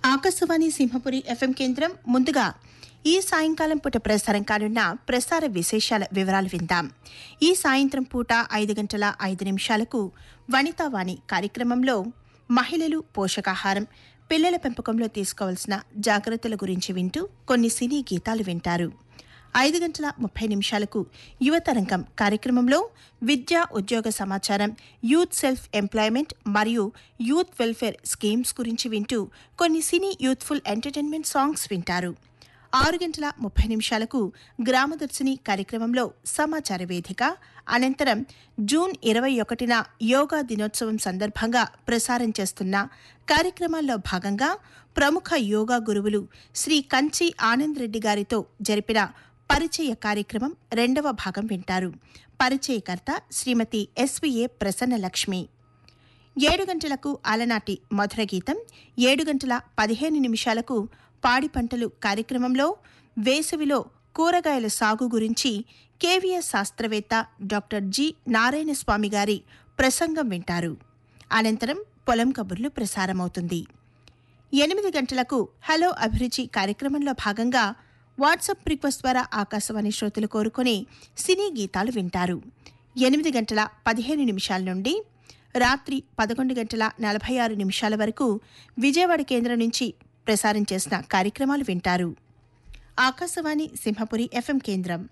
Akashvani Simhapuri FM కేంద్రం ముందుగా ఈ సాయంకాలం పూట ప్రసారం కానున్న ప్రసార విశేషాల వివరాలు విందాం ఈ సాయంత్రం పూట ఐదు గంటల ఐదు నిమిషాలకు వనితావాణి కార్యక్రమంలో మహిళలు పోషకాహారం పిల్లల పెంపకంలో తీసుకోవాల్సిన జాగ్రత్తల గురించి వింటూ కొన్ని సినీ గీతాలు వింటారు ఐదు గంటల ముప్పై నిమిషాలకు యువతరంగం కార్యక్రమంలో విద్య ఉద్యోగ సమాచారం యూత్ సెల్ఫ్ ఎంప్లాయ్మెంట్ మరియు యూత్ వెల్ఫేర్ స్కీమ్స్ గురించి వింటూ కొన్ని సినీ యూత్ఫుల్ ఎంటర్టైన్మెంట్ సాంగ్స్ వింటారు ఆరు గంటల ముప్పై నిమిషాలకు గ్రామదర్శిని కార్యక్రమంలో సమాచార వేదిక అనంతరం జూన్ ఇరవై ఒకటిన యోగా దినోత్సవం సందర్భంగా ప్రసారం చేస్తున్న కార్యక్రమాల్లో భాగంగా ప్రముఖ యోగా గురువులు శ్రీ కంచి ఆనంద్ రెడ్డి గారితో జరిపిన పరిచయ కార్యక్రమం రెండవ భాగం వింటారు పరిచయకర్త శ్రీమతి ఎస్విఏ ప్రసన్నలక్ష్మి ఏడు గంటలకు అలనాటి మధుర గీతం ఏడు గంటల పదిహేను నిమిషాలకు పాడి పంటలు కార్యక్రమంలో వేసవిలో కూరగాయల సాగు గురించి కేవీఎస్ శాస్త్రవేత్త డాక్టర్ జి నారాయణస్వామి గారి ప్రసంగం వింటారు అనంతరం పొలం కబుర్లు ప్రసారమవుతుంది ఎనిమిది గంటలకు హలో అభిరుచి కార్యక్రమంలో భాగంగా వాట్సాప్ రిక్వెస్ట్ ద్వారా ఆకాశవాణి శ్రోతలు కోరుకునే సినీ గీతాలు వింటారు ఎనిమిది గంటల పదిహేను నిమిషాల నుండి రాత్రి పదకొండు గంటల నలభై ఆరు నిమిషాల వరకు విజయవాడ కేంద్రం నుంచి ప్రసారం చేసిన కార్యక్రమాలు వింటారు ఆకాశవాణి సింహపురి ఎఫ్ఎం కేంద్రం